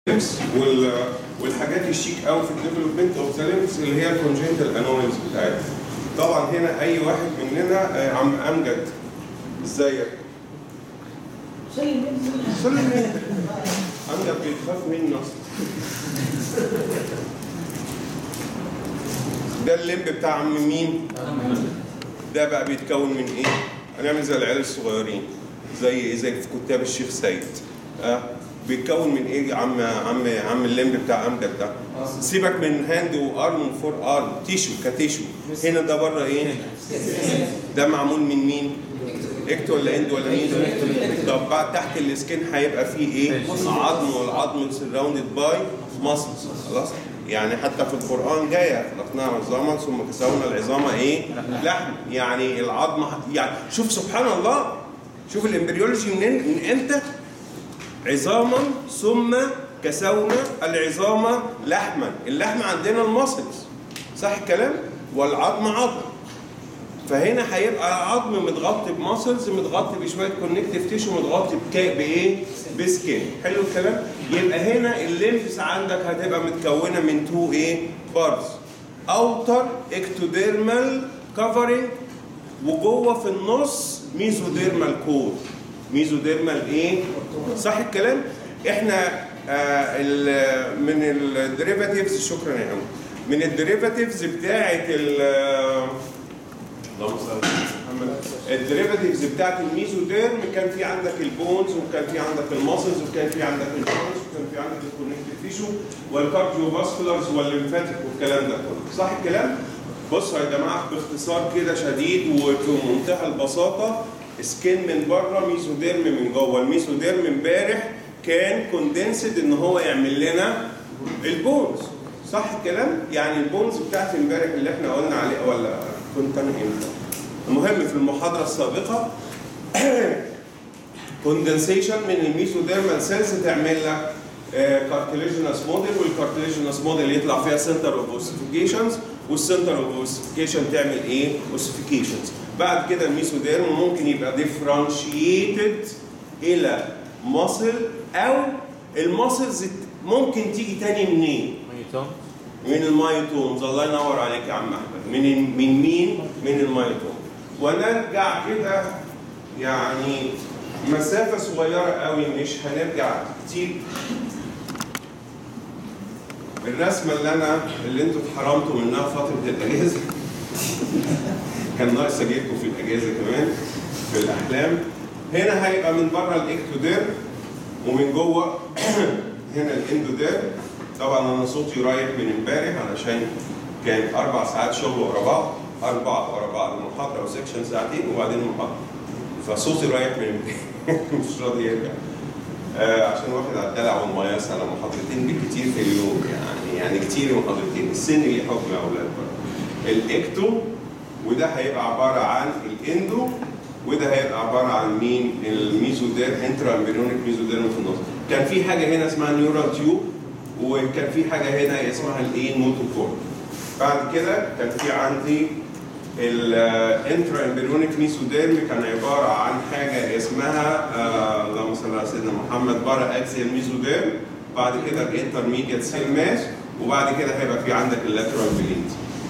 ليمس وال والحاجات الشيك قوي في الديفلوبمنت اوف ذا ليمس اللي هي الكونجنتال انوميلز بتاعتها طبعا هنا اي واحد مننا آه، عم امجد ازيك سلم سلم منك امجد بيخاف مني اصلا ده الليمب بتاع عم مين ده بقى بيتكون من ايه هنعمل زي العيال الصغيرين زي زي في كتاب الشيخ سيد اه بيتكون من ايه يا عم عم عم الليمب بتاع امجد ده سيبك من هاند وارم وفور ارم تيشو كتيشو هنا ده بره ايه ده معمول من مين اكتو ولا اند ولا مين طب بعد تحت السكين هيبقى فيه ايه عظم والعظم سراوندد باي ماسلز خلاص يعني حتى في القران جايه خلقناها عظاما ثم كسونا العظام ايه لحم يعني العظم يعني شوف سبحان الله شوف الامبريولوجي منين من امتى عظاما ثم كسونا العظام لحما اللحم عندنا الماسلز صح الكلام والعظم عظم فهنا هيبقى عظم متغطي بماسلز متغطي بشويه كونكتيف تيشو متغطي بكا بايه؟ بسكين حلو الكلام؟ يبقى هنا الليمفس عندك هتبقى متكونه من تو ايه؟ بارتس اوتر اكتوديرمال كفرنج وجوه في النص ميزوديرمال كور ميزوديرمال ايه؟ صح الكلام؟ احنا آه ال- من الديريفاتيفز شكرا يا عم من الديريفاتيفز بتاعه ال اللهم صل على محمد الديريفاتيفز بتاعت الميزوديرم كان في عندك البونز وكان في عندك الماسلز وكان في عندك الجوينتس وكان في عندك الكونكتيف تيشو والكارديو فاسكولارز والليمفاتيك والكلام ده كله صح الكلام؟ بصوا يا جماعه باختصار كده شديد وفي منتهى البساطه سكين من بره ميزوديرم من جوه الميزوديرم امبارح كان كوندنسد ان هو يعمل لنا البونز صح الكلام؟ يعني البونز بتاعت امبارح اللي احنا قلنا عليه ولا كنت انا امتى؟ المهم في المحاضره السابقه كوندنسيشن من الميزوديرمال سيلز تعمل لك كارتليجينس موديل والكارتليجينس موديل يطلع فيها سنتر اوف اوسيفيكيشنز والسنتر اوف اوسيفيكيشن تعمل ايه؟ اوسيفيكيشنز بعد كده الميزوديرم ممكن يبقى ديفرانشيتد الى ماسل او الماسلز ممكن تيجي تاني منين؟ ميتون من المايتومز الله ينور عليك يا عم احمد من من مين من المايتوم ونرجع كده يعني مسافة صغيرة قوي مش هنرجع كتير الرسمة اللي أنا اللي أنتوا اتحرمتوا منها فترة الأجازة كان ناقص أجيبكم في الأجازة كمان في الأحلام هنا هيبقى من بره الإكتودير ومن جوه هنا الاندودير طبعا انا صوتي رايح من امبارح علشان كان اربع ساعات شغل ورا بعض اربع ورا بعض محاضره وسكشن ساعتين وبعدين محاضره فصوتي رايح من امبارح مش راضي يرجع آه عشان واخد على الدلع والمياس على محاضرتين بالكتير في اليوم يعني يعني كتير محاضرتين السن اللي حكم يا اولاد بقى الاكتو وده هيبقى عباره عن الاندو وده هيبقى عباره عن مين؟ الميزودير انترا امبريونيك ميزوديرم في النص. كان في حاجه هنا اسمها نيورال تيوب وكان في حاجه هنا اسمها الايه نوتوكور. بعد كده كان في عندي الانترا امبريونيك ميزوديرم كان عباره عن حاجه اسمها آه اللهم صل على سيدنا محمد بارا اكسيال ميزوديرم بعد كده الانترميديت سيل ماس وبعد كده هيبقى في عندك اللاترال بليد.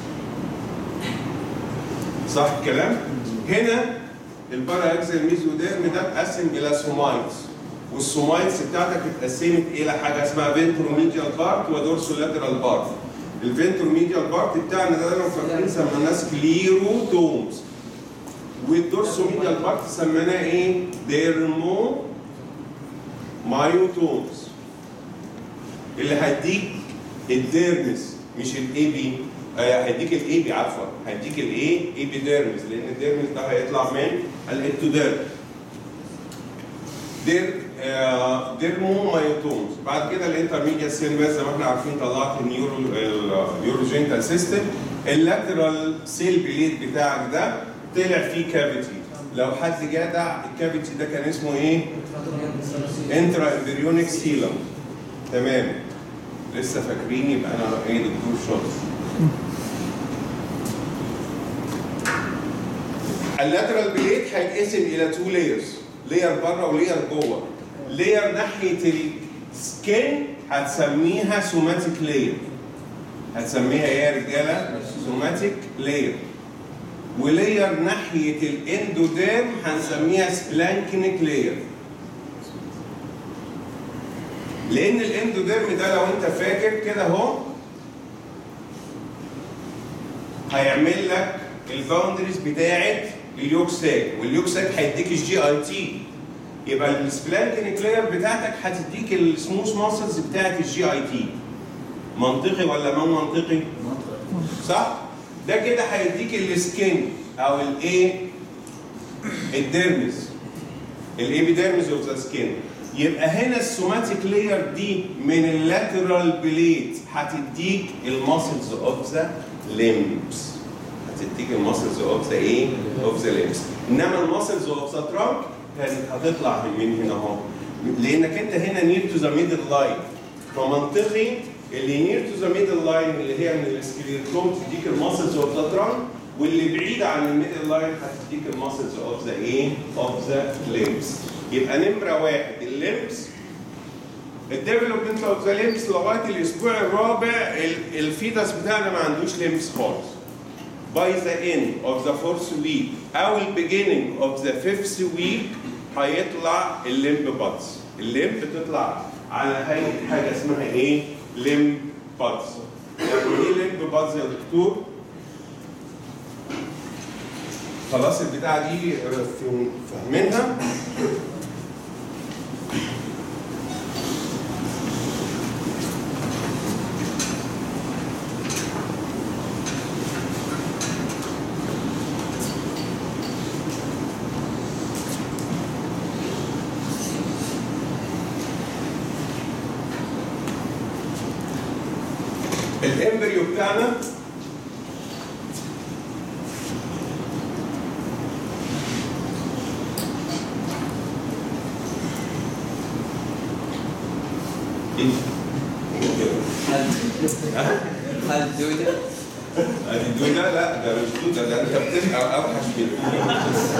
صح الكلام؟ هنا البارا اكسل ميزوديرم ده اتقسم الى سومايتس والسومايتس بتاعتك اتقسمت الى حاجه اسمها فينتروميديال بارت ودورسولاترال بارت الفينتروميديال بارت بتاعنا ده لو فاكرين سميناه سكليرو تومز والدورسوميديال بارت سميناه ايه؟ ديرمو مايوتومز اللي هيديك الديرمس مش الاي بي آه، هيديك الاي بي عفوا هيديك الايه ايبيديرمس لان الديرمس ده هيطلع من الاكتوديرم دير آه، ديرمو مايوتومز بعد كده الانترميديت سيل ماس زي ما احنا عارفين طلعت النيورو اليوروجينتال سيستم اللاترال سيل بليد بتاعك ده طلع فيه كافيتي لو حد جدع الكافيتي ده كان اسمه ايه؟ انترا امبريونيك سيلم تمام لسه فاكرين يبقى انا ايه دكتور شاطر اللاترال بليت هيتقسم الى تو لايرز لير بره ولير جوه لير ناحيه السكين هتسميها سوماتيك لاير هتسميها ايه يا رجاله سوماتيك لاير ولاير ناحيه الاندوديرم هنسميها سبلانكينيك لاير لان الاندوديرم ده لو انت فاكر كده اهو هيعمل لك الباوندريز بتاعت اليوكساك واليوكساك هيديك الجي اي تي يبقى السبلانكينيك لاير بتاعتك هتديك السموث ماسلز بتاعت الجي اي تي منطقي ولا ما منطقي؟ صح؟ ده كده هيديك السكين او الايه؟ الديرمز الابيديرمز اوف ذا سكين يبقى هنا السوماتيك لاير دي من اللاترال بليت هتديك الماسلز اوف ذا ليمبس هتديك الماسلز اوف ذا ايه؟ اوف ذا ليمبس انما الماسلز اوف ذا ترانك كانت هتطلع من هنا اهو لانك انت هنا نير تو ذا ميدل لاين فمنطقي اللي نير تو ذا ميدل لاين اللي هي من السكليتوم تديك الماسلز اوف ذا ترانك واللي بعيده عن الميدل لاين هتديك الماسلز اوف ذا ايه؟ اوف ذا ليمبس يبقى نمره واحد الليمبس الديفلوبمنت اوف ذا ليمبس لغايه الاسبوع الرابع ال- الفيتس بتاعنا ما عندوش ليمبس خالص. By the end of the fourth week او ال beginning of the fifth week هيطلع الليمب بادز. الليمب تطلع على هيئه حاجه اسمها ايه؟ ليمب بادز. يعني ايه ليمب بادز يا دكتور؟ خلاص البتاعه دي فاهمينها؟ الامبريو بتاعنا ايه؟ ها؟ هل دودة؟ ادي الدودة لا ده مش دودة ده انت بتبقى اوحش من الدودة.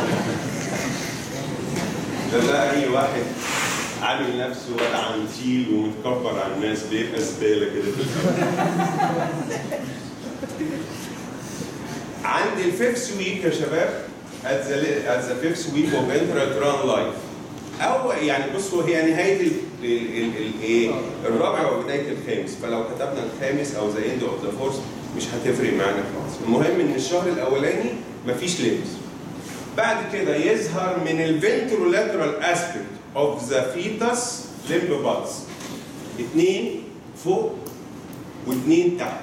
ده لا اي واحد عامل نفسه ولا عنتيل ومتكبر على الناس بيبقى زباله كده في الأول. عند الفيفث ويك يا شباب at the at the fifth week of intrauterine life او يعني بصوا هي نهايه ال- ال- ال- ال- ايه الرابع وبدايه الخامس فلو كتبنا الخامس او ذا اند اوف ذا فورس مش هتفرق معانا خالص المهم ان الشهر الاولاني مفيش لبس بعد كده يظهر من الفنترولاترال اسبكت اوف ذا فيتس لمب بادز اثنين فوق واثنين تحت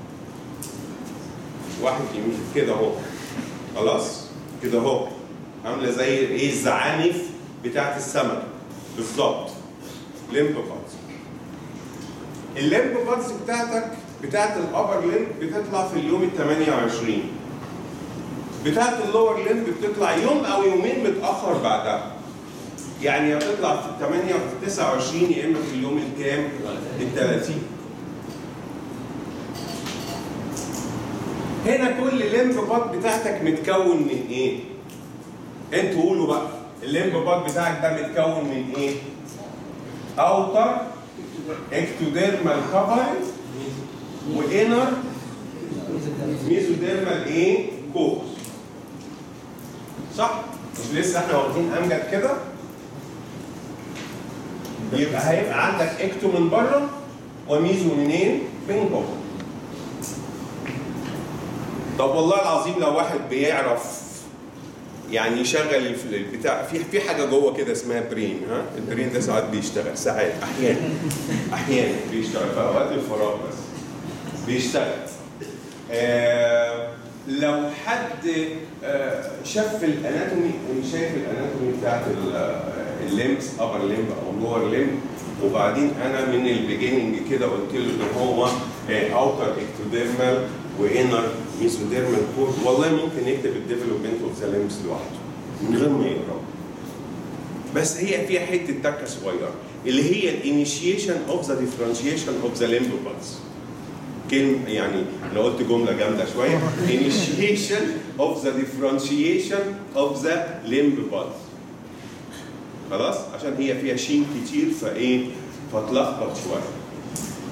واحد يمين كده اهو خلاص كده اهو عامله زي ايه الزعانف بتاعت السمك بالظبط لمب بادز اللمب بادز بتاعتك بتاعت الابر لمب بتطلع في اليوم ال 28 بتاعت اللور لمب بتطلع يوم او يومين متاخر بعدها يعني يا تطلع في ال 8 وفي ال 29 يا اما في اليوم الكام؟ ال 30 هنا كل لمب باد بتاعتك متكون من ايه؟ انتوا قولوا بقى اللمب باد بتاعك ده متكون من ايه؟ اوتر اكتوديرمال كفرنج وانر ميزوديرمال ايه؟ كوكس صح؟ مش لسه احنا واخدين امجد كده؟ يبقى هيبقى عندك اكتو من بره وميزو منين؟ من جوه. طب والله العظيم لو واحد بيعرف يعني يشغل الف- البتاع في في حاجه جوه كده اسمها برين ها البرين ده ساعات بيشتغل ساعات احيانا احيانا بيشتغل في اوقات الفراغ بس بيشتغل آه لو حد آه شاف الاناتومي شايف الاناتومي بتاعت الليمبس ابر ليمب او لور ليمب وبعدين انا من البيجيننج كده قلت له ان هو اوتر اكتوديرمال وانر ميزوديرمال كورد والله ممكن يكتب الديفلوبمنت اوف ذا ليمبس لوحده من غير ما يقرا بس هي فيها حته تكه صغيره اللي هي الانيشيشن اوف ذا ديفرنشيشن اوف ذا ليمب بادز كلمة يعني انا قلت جملة جامدة شوية initiation of the differentiation of the limb body خلاص عشان هي فيها شين كتير فايه فتلخبط شوية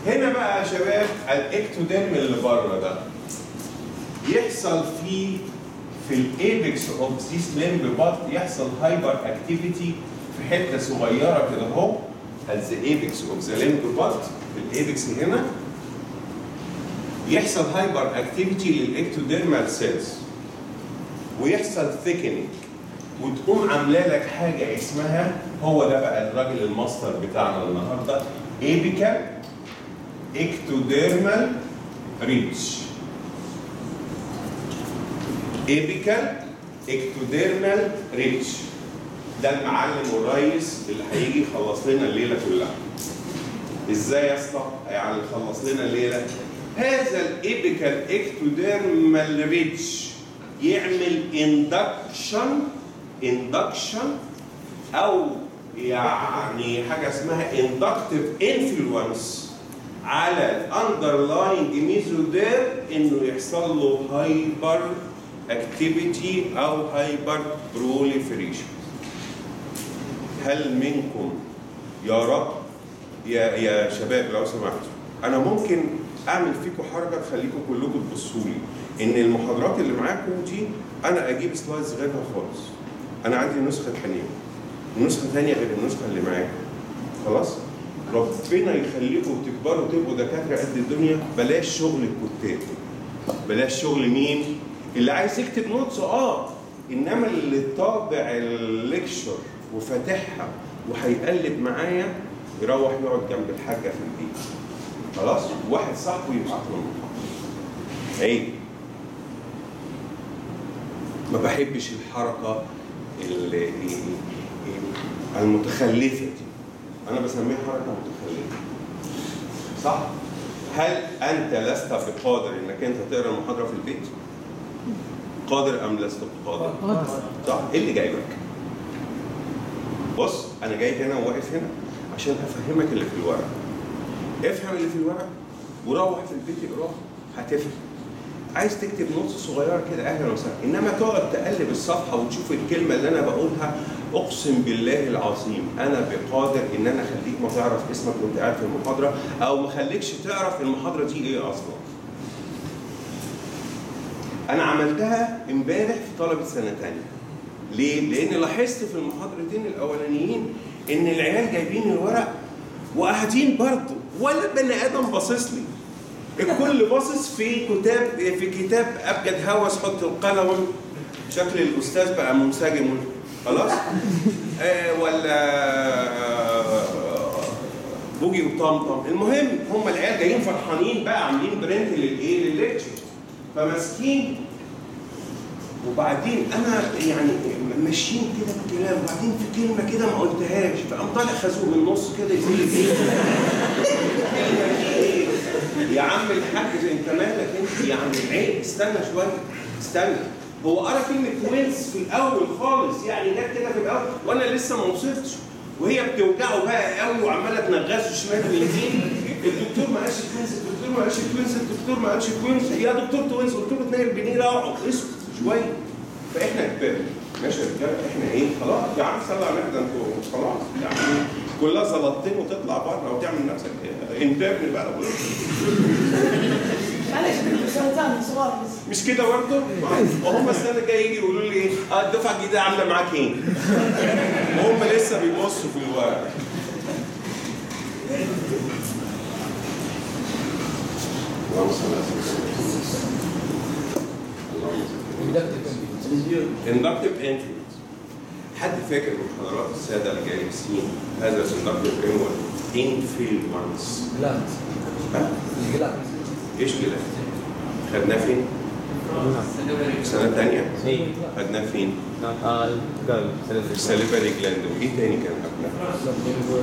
هنا بقى يا شباب الاكتوديرم اللي بره ده يحصل فيه في الايبكس اوف ذيس ليمب بارت يحصل هايبر اكتيفيتي في حته صغيره كده اهو at the apex of the limb part في الايبكس هنا يحصل هايبر اكتيفيتي للاكتوديرمال سيلز ويحصل ثيكنينج وتقوم عامله لك حاجه اسمها هو ده بقى الراجل الماستر بتاعنا النهارده ايبيكال اكتوديرمال ريتش ايبيكال اكتوديرمال ريتش ده المعلم والريس اللي هيجي يخلص لنا الليله كلها ازاي يا اسطى يعني يخلص لنا الليله هذا الايبيكال اكتوديرمال ريتش يعمل اندكشن اندكشن او يعني حاجه اسمها inductive انفلونس على الاندرلاينج ميزودير انه يحصل له هايبر اكتيفيتي او هايبر بروليفريشن هل منكم يا رب يا يا شباب لو سمحتوا انا ممكن اعمل فيكم حركه تخليكم كلكم تبصوا لي ان المحاضرات اللي معاكم دي انا اجيب سلايدز غيرها خالص انا عندي نسخه ثانيه نسخه ثانيه غير النسخه اللي معاكم خلاص ربنا يخليكم تكبروا تبقوا دكاتره قد الدنيا بلاش شغل الكتاب بلاش شغل مين اللي عايز يكتب نوتس اه انما اللي طابع الليكشر وفاتحها وهيقلب معايا يروح يقعد جنب الحاجه في البيت خلاص واحد صاحبه يبعت له المحاضرة. عيب ما بحبش الحركه ال- المتخلفه دي انا بسميها حركه متخلفه صح هل انت لست بقادر انك انت تقرا المحاضره في البيت قادر ام لست بقادر صح ايه اللي جايبك بص انا جاي هنا وواقف هنا عشان افهمك اللي في الورق افهم اللي في الورق وروح في البيت اقراه هتفهم عايز تكتب نص صغيره كده اهلا وسهلا انما تقعد تقلب الصفحه وتشوف الكلمه اللي انا بقولها اقسم بالله العظيم انا بقادر ان انا اخليك ما تعرف اسمك وانت قاعد في المحاضره او ما اخليكش تعرف المحاضره دي ايه اصلا انا عملتها امبارح في طلبه سنه تانية ليه؟ لان لاحظت في المحاضرتين الاولانيين ان العيال جايبين الورق وقاعدين برضه ولا بني ادم باصص لي الكل باصص في كتاب في كتاب ابجد هوس حط القلم شكل الاستاذ بقى منسجم خلاص آه ولا بوجي وطمطم المهم هم العيال جايين فرحانين بقى عاملين برنت للايه للليكتشر فماسكين وبعدين انا يعني ماشيين كده بالكلام وبعدين في كلمه كده ما قلتهاش فقام طالع خازوق من النص كده يقول لي ايه الكلمة دي إيه؟ يا عم الحاج انت مالك انت يعني عيب استنى شويه استنى هو قرا كلمه توينز في الاول خالص يعني جت كده في الاول وانا لسه ما وصلتش وهي بتوجعه بقى قوي وعماله تنغزه شمال ويمين الدكتور ما قالش توينز الدكتور ما قالش توينز الدكتور ما قالش توينز يا دكتور توينز قلت له اتنين الجنيه اقعد اسكت شويه فاحنا كبار ماشي يا رجاله احنا ايه خلاص يا عم صلي على النبي ده انتوا خلاص يعني كلها زلطتين وتطلع بره وتعمل نفسك انترن بقى معلش بنت سنتين صغار بس مش كده برضه؟ وهم السنه الجايه يجي يقولوا لي ايه؟ اه الدفعه الجديده عامله معاك ايه؟ وهم لسه بيبصوا في الورق. اللهم صل على سيدنا محمد. inductive influence. حد فاكر من حضرات الساده الجالسين هذا inductive influence؟ جلاند ها؟ الجلاند ايش كده؟ خدناه فين؟ سنه ثانيه؟ ايه خدناه فين؟ اه قال في السليفري جلاند وايه تاني كان قبلها؟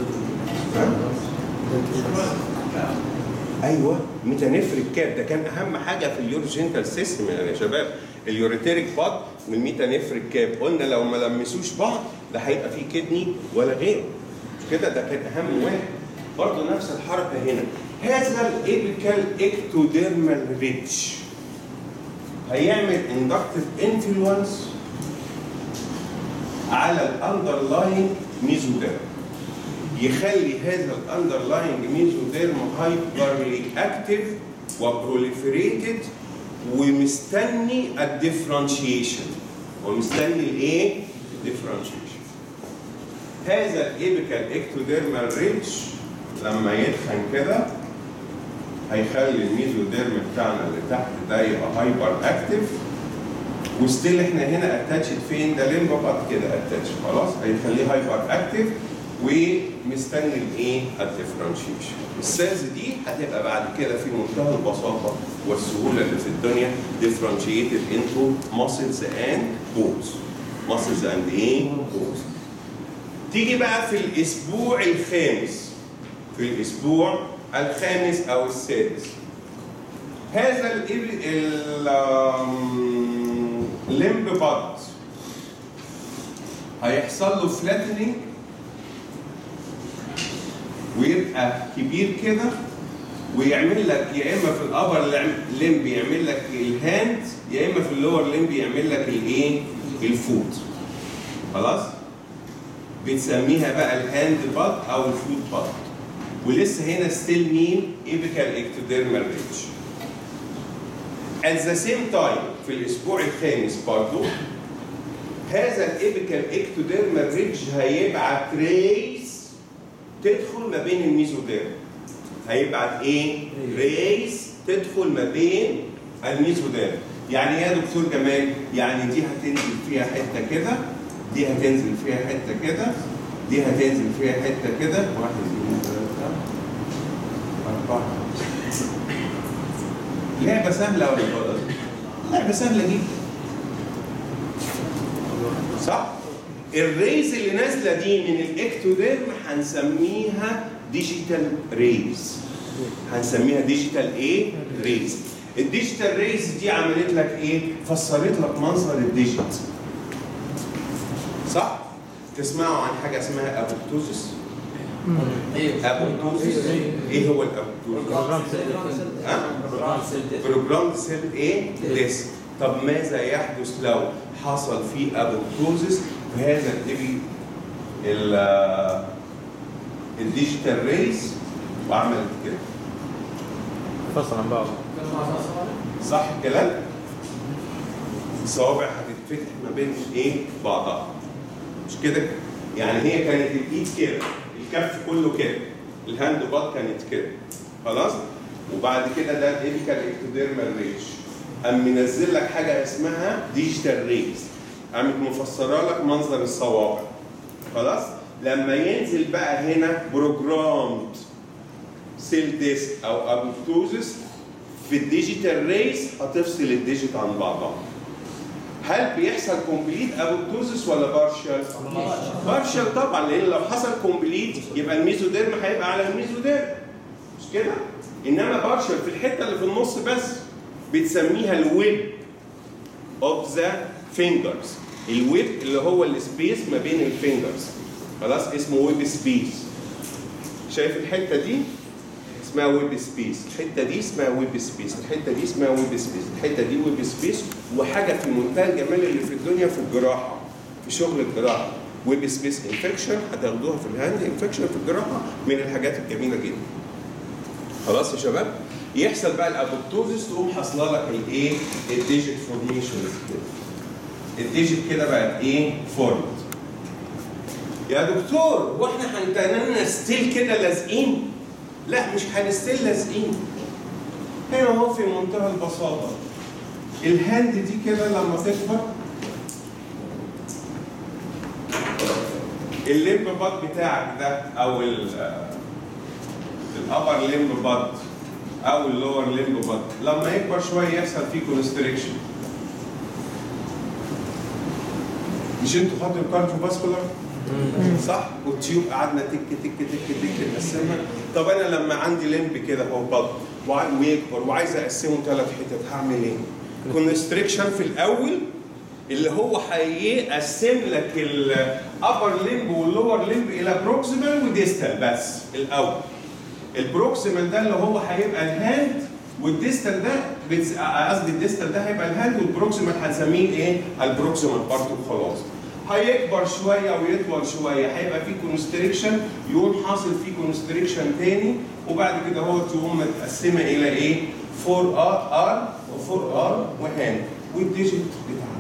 ايوه ميتانيفريك كاب ده كان اهم حاجه في اليوروجينتال سيستم يعني يا شباب اليوريتيريك باد والميتانيفريك كاب قلنا لو ما لمسوش بعض لا هيبقى فيه كدني ولا غيره مش كده ده كان اهم واحد برضه نفس الحركه هنا هذا الابيكال اكتوديرمال ريتش هيعمل اندكتيف انفلونس على الاندرلاين ميزوديرم يخلي هذا الاندرلاينج ميزوديرم هايبرلي اكتف وبروليفريتد ومستني الديفرنشيشن ومستني الايه؟ الديفرنشيشن هذا الابيكال اكتوديرمال ريتش لما يتخن كده هيخلي الميزوديرم بتاعنا اللي تحت ده يبقى هايبر اكتف وستيل احنا هنا اتاتشد فين ده ليمبا بعد كده اتاتش خلاص هيخليه هايبر اكتف ومستني الايه الديفرنشيشن السيلز دي هتبقى بعد كده في منتهى البساطه والسهوله اللي في الدنيا differentiated into muscles and bones muscles and ايه bones تيجي بقى في الاسبوع الخامس في الاسبوع الخامس او السادس هذا ال- ال آم، الليمب باد هيحصل له فلاتنينج ويبقى كبير كده ويعمل لك يا اما في الابر ليمب يعمل لك الهاند يا اما في اللور ليمب يعمل لك الايه؟ الفوت خلاص؟ بنسميها بقى الهاند باد او الفوت باد ولسه هنا ستيل مين؟ ايبيكال اكتوديرمال ريتش At the same time في الاسبوع الخامس برضو هذا الابيكال اكتوديرمال ريتش هيبعت ريز تدخل ما بين الميزوديرم هيبعت ايه؟ ريز تدخل ما بين الميزوديرم يعني ايه يا دكتور جمال يعني دي هتنزل فيها حته كده دي هتنزل فيها حته كده دي هتنزل فيها حته كده واحد اثنين ثلاثه اربعه لعبه سهله ولا غلط؟ لعبه سهله جدا صح؟ الريز اللي نازله دي من الاكتوديرم هنسميها ديجيتال ريز هنسميها ديجيتال ايه؟ ريز الديجيتال ريز دي عملت لك ايه؟ فسرت لك منظر الديجيت صح؟ تسمعوا عن حاجه اسمها ابوبتوزس ابوبتوزس ايه هو الابوبتوزس؟ ها؟ بروجرام سيل ايه؟ ديسك طب ماذا يحدث لو حصل في ابوبتوزس في هذا الدبي ال- الديجيتال ريز وعملت كده فصل عن بعض صح الكلام؟ الصوابع هتتفتح ما بين ايه؟ بعضها مش كده؟ يعني هي كانت الايد كده الكف كله كده الهاند باد كانت كده خلاص؟ وبعد كده ده الايبيكال اكتوديرمال ريتش قام منزل لك حاجه اسمها ديجيتال ريز قامت مفسره لك منظر الصوابع خلاص؟ لما ينزل بقى هنا بروجرامد سيل ديسك او ابوبتوزس في الديجيتال ريز هتفصل الديجيت عن بعضها هل بيحصل كومبليت ابوبتوزس ولا بارشال؟ بارشال طبعا لان لو حصل كومبليت يبقى الميزوديرم هيبقى على الميزوديرم مش كده؟ انما بارشال في الحته اللي في النص بس بتسميها الويب اوف ذا فينجرز الويب اللي هو السبيس ما بين الفينجرز خلاص اسمه ويب سبيس شايف الحته دي اسمها ويب سبيس الحته دي اسمها ويب سبيس الحته دي اسمها ويب سبيس الحته دي ويب سبيس وحاجه في منتهى الجمال اللي في الدنيا في الجراحه في شغل الجراحه ويب سبيس انفكشن هتاخدوها في الهاند انفكشن في الجراحه من الحاجات الجميله جدا خلاص يا شباب يحصل بقى الابوبتوزس تقوم حاصله لك الايه الديجيت فورميشن كده الديجيت كده بقت ايه فورمد يا دكتور واحنا هنتننا ستيل كده لازقين لا مش هنستيل لازقين هنا اهو في منتهى البساطه الهاند دي كده لما تكبر الليمب باد بتاعك ده او الابر ليمب باد او اللور ليمب باد لما يكبر شويه يحصل فيه كونستريكشن مش انتوا خدتوا الكارديو فاسكولار صح والتيوب قعدنا تك تك تك تك نقسمها طب انا لما عندي لمب كده هو بط وع- ويكبر وعايز اقسمه ثلاث حتت هعمل ايه؟ كونستريكشن في الاول اللي هو هيقسم لك الابر لمب واللور لمب الى بروكسيمال وديستال بس الاول البروكسيمال ده اللي هو هيبقى الهاند والديستال ده بتس- قصدي الديستال ده هيبقى الهاند والبروكسيمال هنسميه ايه؟ البروكسيمال بارت وخلاص هيكبر شويه ويطول شويه هيبقى في كونستريكشن يقوم حاصل فيه كونستريكشن تاني وبعد كده هو تقوم متقسمه الى ايه 4 ار ار و4 ار وهاند والديجيت بتاعها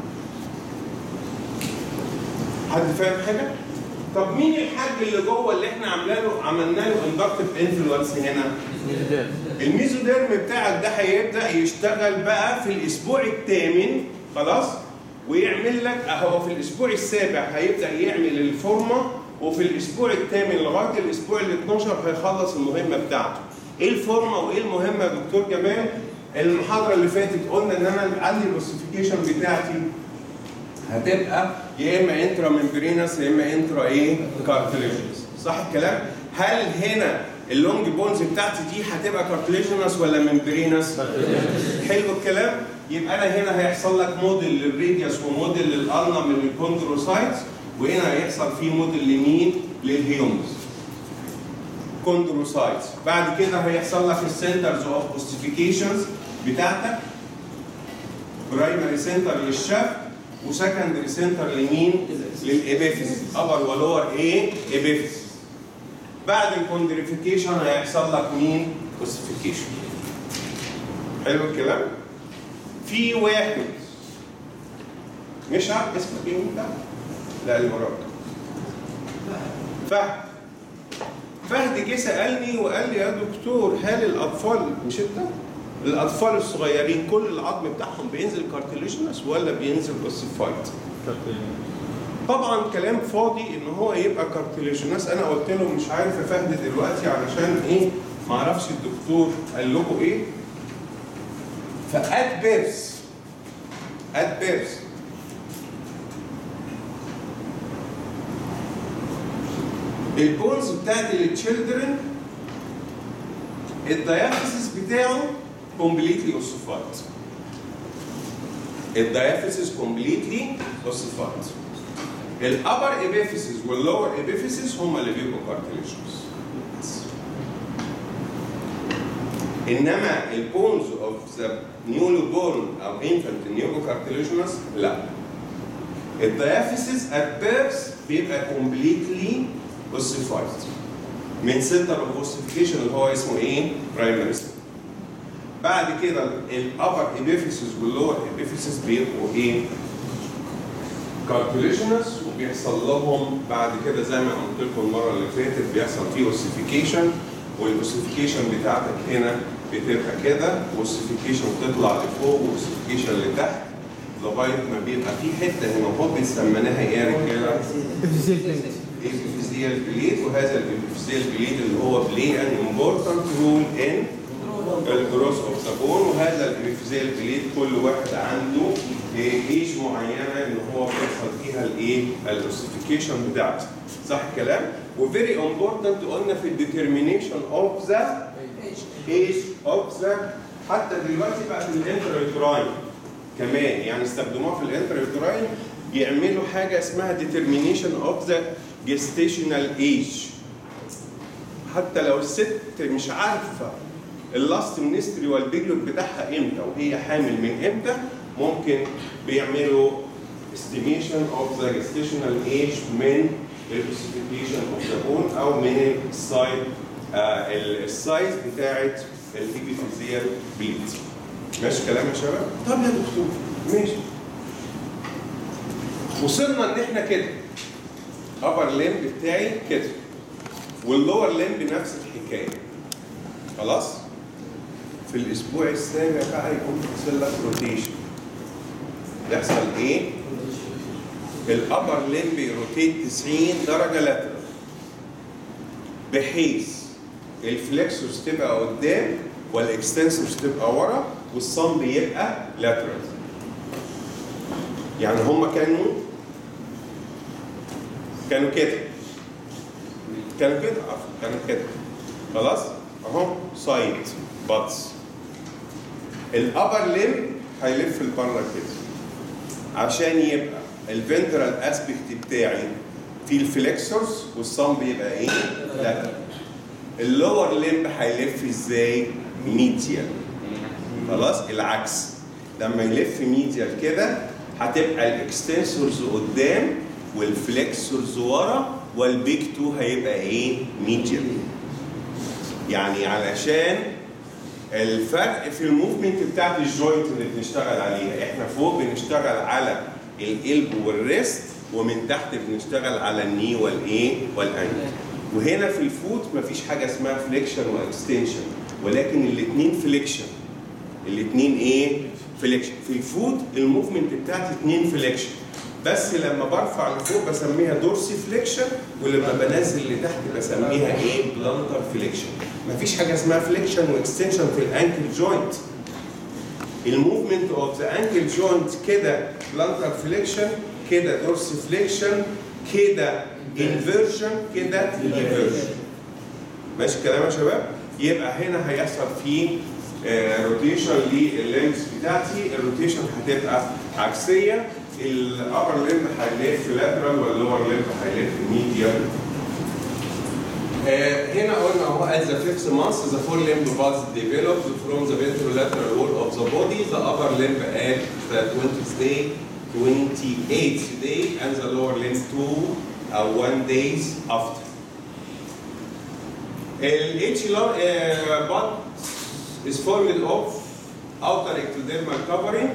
حد فاهم حاجه؟ طب مين الحاج اللي جوه اللي احنا عامله له عملنا له اندكتيف انفلونس هنا؟ الميزوديرم بتاعك ده هيبدا يشتغل بقى في الاسبوع الثامن خلاص ويعمل لك اهو في الاسبوع السابع هيبدا يعمل الفورمه وفي الاسبوع الثامن لغايه الاسبوع ال 12 هيخلص المهمه بتاعته. ايه الفورمه وايه المهمه يا دكتور جمال؟ المحاضره اللي فاتت قلنا ان انا عندي الاوسيفيكيشن بتاعتي هتبقى يا اما انترا ممبرينس يا اما انترا ايه؟ كارتليجنس صح الكلام؟ هل هنا اللونج بونز بتاعتي دي هتبقى كارتليجنس ولا ممبرينس؟ حلو الكلام؟ يبقى انا هنا هيحصل لك موديل للريديوس وموديل للالنا من الكوندروسايتس وهنا هيحصل فيه موديل لمين؟ للهيومز. كوندروسايتس بعد كده هيحصل لك السنترز اوف اوستيفيكيشنز بتاعتك برايمري سنتر للشاب وسكندري سنتر لمين؟ للابيفيس ابر ولور ايه؟ ابيفيس بعد الكوندريفيكيشن هيحصل لك مين؟ اوستيفيكيشن حلو الكلام؟ في واحد مش عارف اسمك ايه انت؟ لا اللي وراك فهد فهد جه سالني وقال لي يا دكتور هل الاطفال مش انت؟ الاطفال الصغيرين كل العظم بتاعهم بينزل كارتليجنس ولا بينزل اوسيفايد؟ طبعا كلام فاضي ان هو يبقى كارتليجنس انا قلت له مش عارف يا فهد دلوقتي علشان ايه ما اعرفش الدكتور قال لكم ايه فات بيرس ات بيرس البونز بتاعت التشيلدرن الديافيسيس بتاعه كومبليتلي اوسيفايد الديافيسيس كومبليتلي اوسيفايد الابر ابيفيسيس واللور ابيفيسيس هم اللي بيبقوا كارتليجنس انما البونز اوف ذا نيولي بورن او انفانت نيوبو كارتليجنس لا الديافيسيس ات بيرث بيبقى كومبليتلي اوسيفايد من سنتر اوف اوسيفيكيشن اللي هو اسمه ايه؟ برايمري بعد كده الابر ابيفيسيس واللور ابيفيسيس بيبقوا ايه؟ كارتليجنس وبيحصل لهم بعد كده زي ما قلت لكم المره اللي فاتت بيحصل فيه اوسيفيكيشن والاوسيفيكيشن بتاعتك هنا بتبقى كده واوسيفيكيشن تطلع لفوق واوسيفيكيشن لتحت لغايه ما بيبقى في حته هنا وهو بنسميناها ايه يا رجاله؟ epiphyseal بليد وهذا الابيفيزيال بليد اللي هو بلاي ان امبورتنت رول ان الجروس اوف ذا بون وهذا الابيفيزيال بليد كل واحد عنده ايج معينه ان هو بيحصل فيها الايه الاوسيفيكيشن بتاعته صح الكلام؟ وفيري امبورتنت قلنا في الديترمينيشن اوف ذا ايج اوف ذا حتى دلوقتي بقى في الانتريوتراين كمان يعني استخدموها في الانتريوتراين يعملوا حاجه اسمها determination of the gestational age حتى لو الست مش عارفه اللاست منستري والبيجلوت بتاعها امتى وهي حامل من امتى ممكن بيعملوا estimation of the gestational age من الاوسيفيكيشن اوف ذا بون او من السايد السايز بتاعت الابيفيزيال بليد ماشي كلام يا شباب؟ طب يا دكتور ماشي وصلنا ان احنا كده ابر لمب بتاعي كده واللور لمب نفس الحكايه خلاص في الاسبوع السابع بقى يكون بيحصل لك روتيشن يحصل ايه الابر لمب يروتيت 90 درجه لاترال بحيث الفلكسورز تبقى قدام والاكستنسورز تبقى ورا والصم يبقى لاترال يعني هم كانوا كانوا كده كانوا كده عفوا كانوا كده خلاص اهو سايد باتس الابر ليم هيلف لبره كده عشان يبقى الفنترال اسبكت بتاعي في الفليكسورز والصم بيبقى ايه؟ لا اللور ليمب هيلف ازاي؟ ميديال خلاص العكس لما يلف ميديال كده هتبقى الاكستنسورز قدام والفليكسورز ورا والبيك 2 هيبقى ايه؟ ميديال يعني علشان الفرق في الموفمنت بتاعت الجوينت اللي بنشتغل عليها احنا فوق بنشتغل على القلب والريست ومن تحت بنشتغل على الني والايه والانكل وهنا في الفوت مفيش حاجه اسمها فليكشن واكستنشن ولكن الاثنين فليكشن الاثنين ايه فليكشن في الفوت الموفمنت بتاعتي اثنين فليكشن بس لما برفع لفوق بسميها دورسي فليكشن ولما بنزل لتحت بسميها ايه بلانتر فليكشن مفيش حاجه اسمها فليكشن واكستنشن في الانكل جوينت الموفمنت اوف ذا انكل جوينت كده بلانتر فليكشن كده دورسي فليكشن كده انفيرجن كده ايفيرجن ماشي الكلام يا شباب يبقى هنا هيحصل فيه روتيشن لللينكس بتاعتي الروتيشن هتبقى عكسيه الابر ليمب هيلف لاترال واللور ليمب هيلف ميديال هنا قلنا اهو at the fifth month the full limb pulse develops from the ventrolateral wall of the body the upper limb at the 20th day 28th day and the lower limb 2 uh, one days after الاتش بط is formed of outer ectodermal covering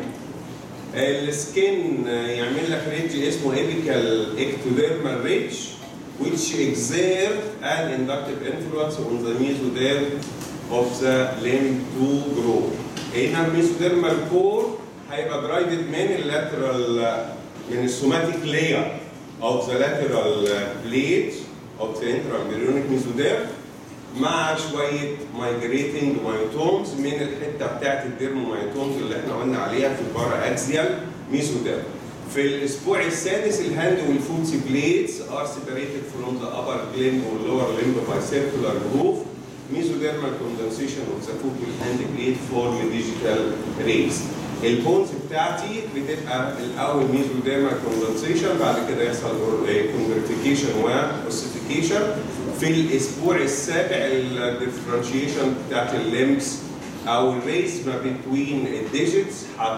السكين يعمل لك ريدج اسمه apical ectodermal ridge which exert an inductive influence on the mesoderm of the limb to grow. هنا الميزوديرمال كور هيبقى برايدد من اللاترال من السوماتيك لاير of the lateral plate of the intraembryonic mesoderm مع شويه migrating myotomes من الحته بتاعت الديرمومايتومز اللي احنا قلنا عليها في البارا اكزيال ميزوديرم. في الاسبوع السادس الهاند والفوتس بليدز ار separated from the upper limb والlower limb by circular groove. Mesodermal condensation of the foot والهاند blade form digital rays. البونز بتاعتي بتبقى الاول ميزوديرمال كوندنسيشن بعد كده يحصل كونفرتيكيشن واوسيفيكيشن في الاسبوع السابع الديفرنشيشن بتاعت الليمبس او الريس ما بين الديجيتس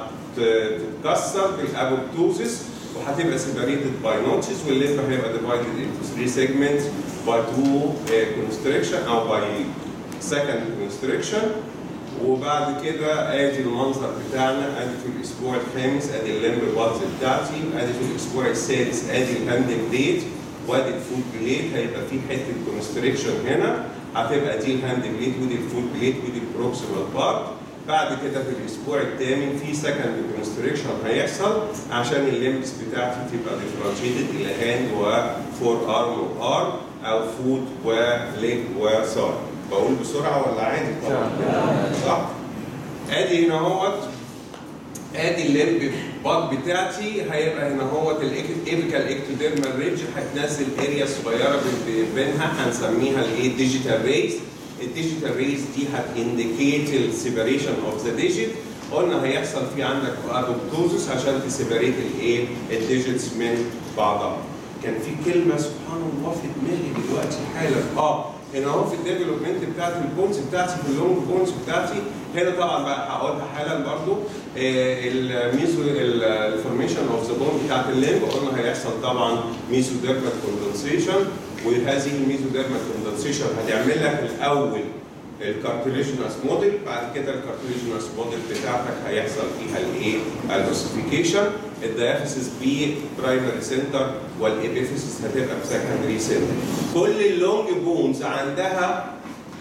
هتتكسر بالابوبتوزيس وهتبقى سيبريتد باي نوتشز والليمب هيبقى ديفايدد انتو 3 سيجمنتس باي 2 كونستريكشن او باي سكند كونستريكشن وبعد كده ادي المنظر بتاعنا ادي في الاسبوع الخامس ادي الليمب بالز بتاعتي ادي في الاسبوع السادس ادي الهاند بليد وادي الفوت بليد هيبقى في حته كونستريكشن هنا هتبقى دي الهاند بليد ودي الفوت بليد ودي البروكسيمال بارت بعد كده في الاسبوع الثامن في سكند كونستريكشن هيحصل عشان الليمبس بتاعتي تبقى ديفرنشيتد الى هاند وفور ارم وارم او فوت وليج وسار بقول بسرعه ولا عادي طبعا صح ادي هنا اهوت ادي الليمب باد بتاعتي هيبقى هنا اهوت الايبيكال اكتوديرمال ريدج هتنزل اريا صغيره بينها هنسميها الايه ديجيتال ريز الديجيتال ريز دي هتنديكيت السيبريشن اوف ذا ديجيت قلنا هيحصل في عندك ابوبتوزس عشان تسيبريت الايه الديجيتس من بعضها كان في كلمه سبحان الله في دماغي دلوقتي حالا اه هنا اهو في الديفلوبمنت بتاعت البونز بتاعتي في اللونج بونز بتاعتي هنا طبعا بقى هقولها حالا برضو الميزو الفورميشن اوف ذا بون بتاعت الليمب قلنا هيحصل طبعا ميزو ديرمال كوندنسيشن وهذه الميزو ديرمال كوندنسيشن هتعمل لك الاول الكارتليجنس موديل بعد كده الكارتليجنس موديل بتاعتك هيحصل فيها الايه؟ الاوسيفيكيشن الديافيسيس بي برايمري سنتر والابيفيسيس هتبقى في سكندري سنتر كل اللونج بونز عندها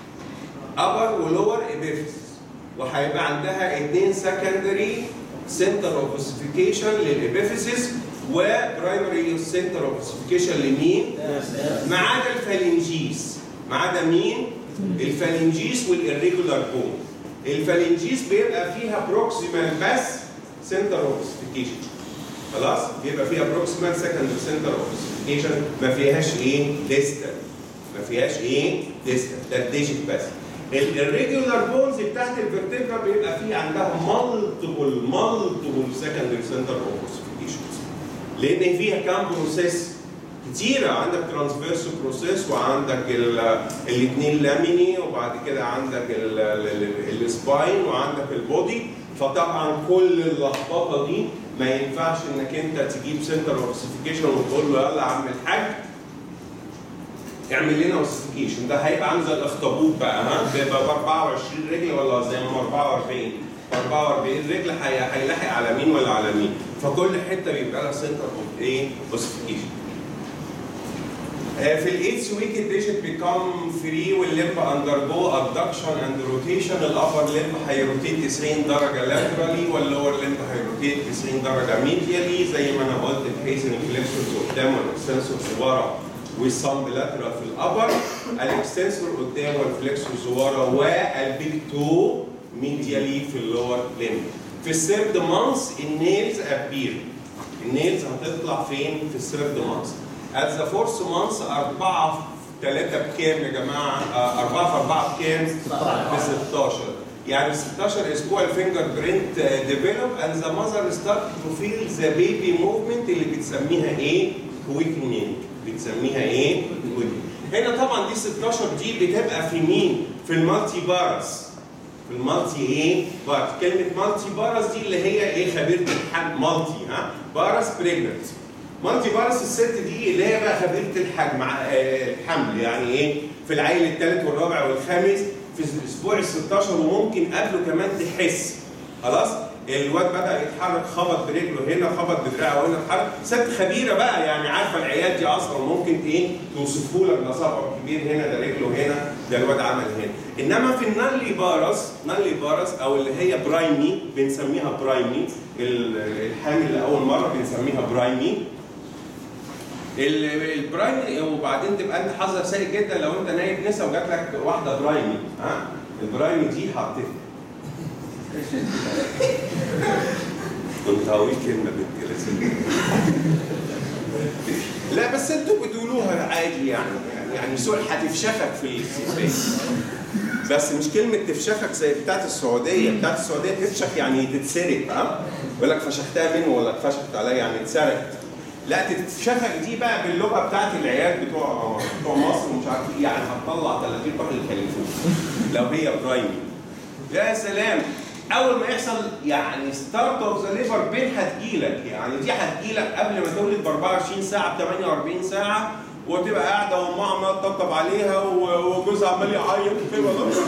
ابر ولور ابيفيسيس وهيبقى عندها اثنين سكندري سنتر اوف اوسيفيكيشن للابيفيسيس وبرايمري سنتر اوف اوسيفيكيشن لمين؟ ما عدا الفالنجيس ما عدا مين؟ الفالنجيس والإريجولار بون الفالنجيس بيبقى فيها بروكسيمال بس سنتر اوف اوسيفيكيشن خلاص بيبقى فيها بروكسيمال سكند سنتر اوف اوسيفيكيشن ما فيهاش ايه ديستال ما فيهاش ايه ديستال ده الديجيت بس الريجولار بونز بتاعت الفرتبرا بيبقى فيه عندها مالتيبل مالتيبل سكندري سنتر اوف اوسيفيكيشنز لان فيها كام بروسيس كتيرة عندك ترانسفيرس بروسيس وعندك الاثنين لاميني وبعد كده عندك السباين وعندك البودي فطبعا كل اللخبطه دي ما ينفعش انك انت تجيب سنتر اوسيفيكيشن وتقول له يلا يا عم الحاج اعمل لنا اوسيفيكيشن ده هيبقى عامل زي الاخطبوط بقى ها بيبقى ب 24 رجل ولا زي ما 44 ب 44 رجل هي- هيلاحق على مين ولا على مين فكل حته بيبقى لها سنتر اوف ايه اوسيفيكيشن في الايتس ويك الديجيت بيكم فري والليمب اندرجو ادكشن اند روتيشن الابر ليمب هيروتيت 90 درجه لاترالي واللور ليمب هيروتيت 90 درجه ميديالي زي ما انا قلت بحيث ان الفليكسورز قدام والاكستنسورز ورا والصمب لاترال في الابر الاكستنسور قدام والفليكسورز ورا والبيج تو ميديالي في اللور ليمب في الثيرد مانث النيلز ابير النيلز هتطلع فين في الثيرد مانث at the fourth month أربعة في ثلاثة بكام يا جماعة؟ آه، أربعة في أربعة بكام؟ ب 16 يعني 16 أسبوع الفينجر برينت ديفلوب and the mother start to feel the baby movement اللي بتسميها إيه؟ quickening بتسميها إيه؟ quickening هنا طبعا دي 16 دي بتبقى في مين؟ في المالتي بارس في المالتي ايه؟ بارس كلمة مالتي بارس دي اللي هي ايه خبيرة الحمل مالتي ها؟ بارس بريجننت مالتي بارس الست دي اللي هي بقى خبيرة الحجم آه، الحمل يعني ايه؟ في العيل الثالث والرابع والخامس في الاسبوع ال 16 وممكن قبله كمان تحس خلاص؟ الواد بدا يتحرك خبط برجله هنا خبط بدراعه هنا اتحرك ست خبيره بقى يعني عارفه العيال دي اصلا ممكن ايه توصفه لك ده صبعه كبير هنا ده رجله هنا ده الواد عمل هنا انما في النالي بارس نالي بارس او اللي هي برايمي بنسميها برايمي ال- الحامل لاول مره بنسميها برايمي ال- البرايمي وبعدين تبقى انت حظك سيء جدا لو انت نايب نسا وجات لك واحده برايمي ها البرايمي دي هتفرق كنت هقول كلمه بنت لذيذة. لا بس انتوا بتقولوها عادي يعني يعني سؤال هتفشخك في الاستقبال بس مش كلمة تفشخك زي بتاعت السعودية، بتاعت السعودية تفشخ يعني تتسرق ها؟ يقول لك فشختها منه ولا اتفشخت عليا يعني اتسرقت. لا تتفشخك دي بقى باللغة بتاعت العيال بتوع بتوع مصر ومش عارف ايه يعني هتطلع 30 روح الخليفوت لو هي برايمي. يا سلام اول ما يحصل يعني ستارت اوف ذا ليبر بين هتجيلك يعني دي هتجيلك قبل ما تولد ب 24 ساعه ب 48 ساعه وتبقى قاعده وامها عماله تطبطب عليها و- وجوزها عمال يعيط كده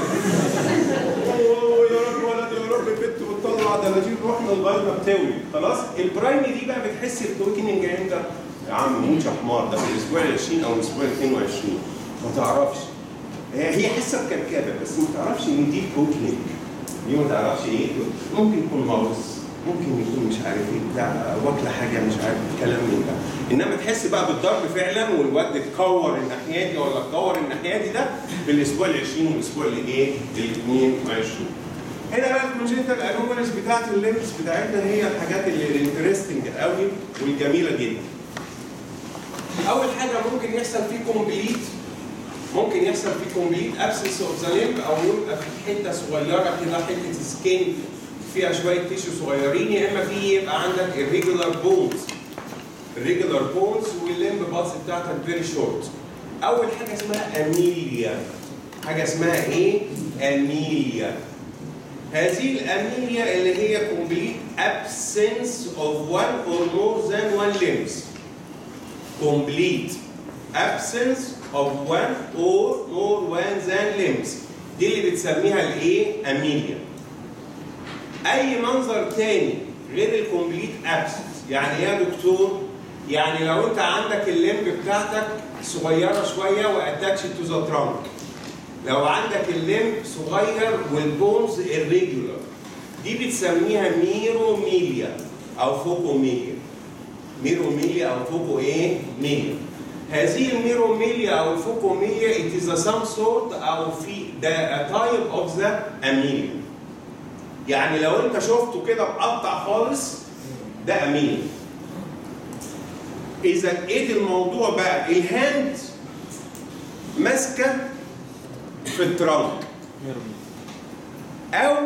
يا رب ولد يا رب بنت بتطلع دلاجيل روحنا لغايه ما بتولد خلاص البرايمي دي بقى بتحس بتوكيننج امتى؟ يا عم موت يا حمار ده في الاسبوع ال 20 او الاسبوع ال 22 ما تعرفش هي هي حاسه بكركبه بس ما تعرفش ان دي كوكينج دي ما تعرفش ايه ممكن يكون مغص ممكن يكون مش عارف ايه بتاع واكله حاجه مش عارف كلام من ده انما تحس بقى بالضرب فعلا والواد اتكور الناحيه دي ولا اتكور الناحيه دي ده في الاسبوع ال 20 والاسبوع اللي ايه؟ ال 22 هنا بقى الكونجنتال انوماليز بتاعت الليمس بتاعتنا هي الحاجات اللي الانترستنج قوي والجميله جدا. اول حاجه ممكن يحصل فيه كومبليت ممكن يحصل فيه كومبليت ابسنس اوف ذا ليمب او يبقى في حته صغيره كده حته سكين فيها شويه تيشو صغيرين يا اما في يبقى عندك irregular بونز irregular بونز والليمب بادز بتاعتك فيري شورت اول حاجه اسمها اميليا حاجه اسمها ايه؟ اميليا هذه الاميليا اللي هي complete absence of one or more than one limbs complete absence of one or more one than limbs دي اللي بتسميها الايه؟ اميليا اي منظر تاني غير الكومبليت ابسنس يعني ايه يا دكتور يعني لو انت عندك الليمب بتاعتك صغيره شويه واتاتش تو ذا ترانك لو عندك الليمب صغير والبونز irregular دي بتسميها ميروميليا او فوكوميليا ميروميليا او فوكو ايه ميليا هذه الميروميليا او الفوكوميليا it is a some sort او في ده a type of the اميليا يعني لو انت شفته كده مقطع خالص ده اميليا اذا ايه الموضوع بقى الهاند ماسكه في الترنك او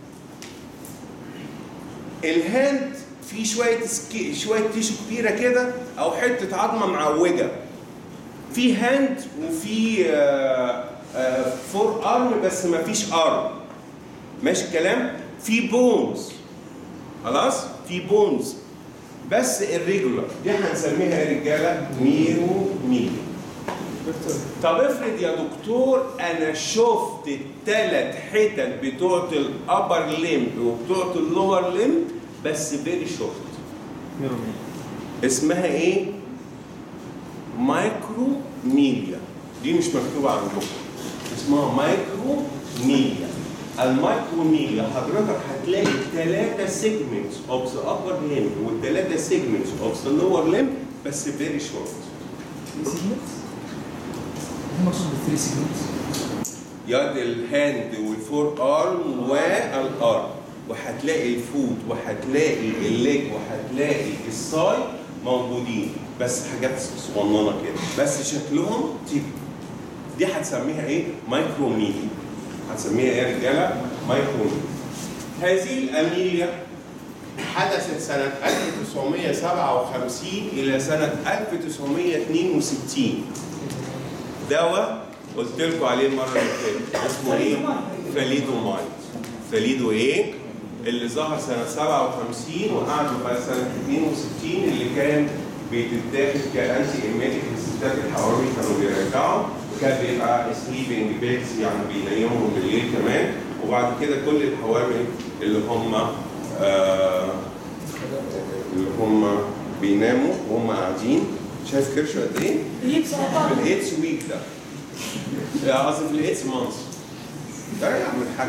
الهاند فيه شويه سكي شويه تيشو كبيره كده او حته عظمه معوجه في هاند وفي آه، آه، فور ارم بس ما فيش ارم ماشي الكلام في بونز خلاص في بونز بس الريجولار دي هنسميها يا رجاله ميرو ميلي طب افرض يا دكتور انا شفت الثلاث حتت بتوعه الابر ليمب وبتوعه اللور ليمب بس فيري شورت ميرو مين اسمها ايه؟ مايكرو ميليا دي مش مكتوبه عندكم اسمها مايكرو ميليا المايكرو ميليا حضرتك هتلاقي ثلاثة سيجمنتس اوف ذا ابر ليمب والثلاثة سيجمنتس اوف ذا لور ليمب بس فيري شورت سيجمنتس ايه المقصود بالثري سيجمنتس؟ يد الهاند والفور ارم والارم وهتلاقي الفوت وهتلاقي الليج وهتلاقي الساي موجودين بس حاجات صغننه كده بس شكلهم تيبي دي هتسميها ايه؟ مايكروميلي هتسميها ايه يا رجاله؟ مايكروميلي هذه الاميليا حدثت سنة 1957 إلى سنة 1962 دواء قلت لكم عليه المره اللي فاتت اسمه ايه؟ فاليدومايد فاليدو ايه؟ اللي ظهر سنه 57 وقعدوا بقى سنه 62 اللي كان بيتاخد كانتي ايميتيك للستات الحوامل كانوا بيرجعوا وكان بيبقى سليبنج بيتس يعني بينيمهم بالليل كمان وبعد كده كل الحوامل اللي هم آه اللي هم بيناموا وهم قاعدين شايف كرشه قد ايه؟ يجيب في سرطان الايدز ويك ده لا قصدي في الايدز مانث ده يا عم الحاج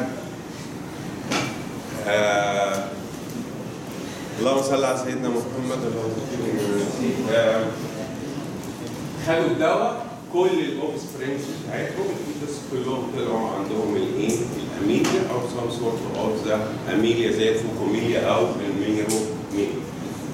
آه اللهم صل على سيدنا محمد آه خدوا الدواء كل الاوفيس فريندز بتاعتهم الفيتس كلهم طلعوا عندهم الايه؟ الاميليا او سام سورت اوف ذا اميليا زي الفوكوميليا او الميرو ميليا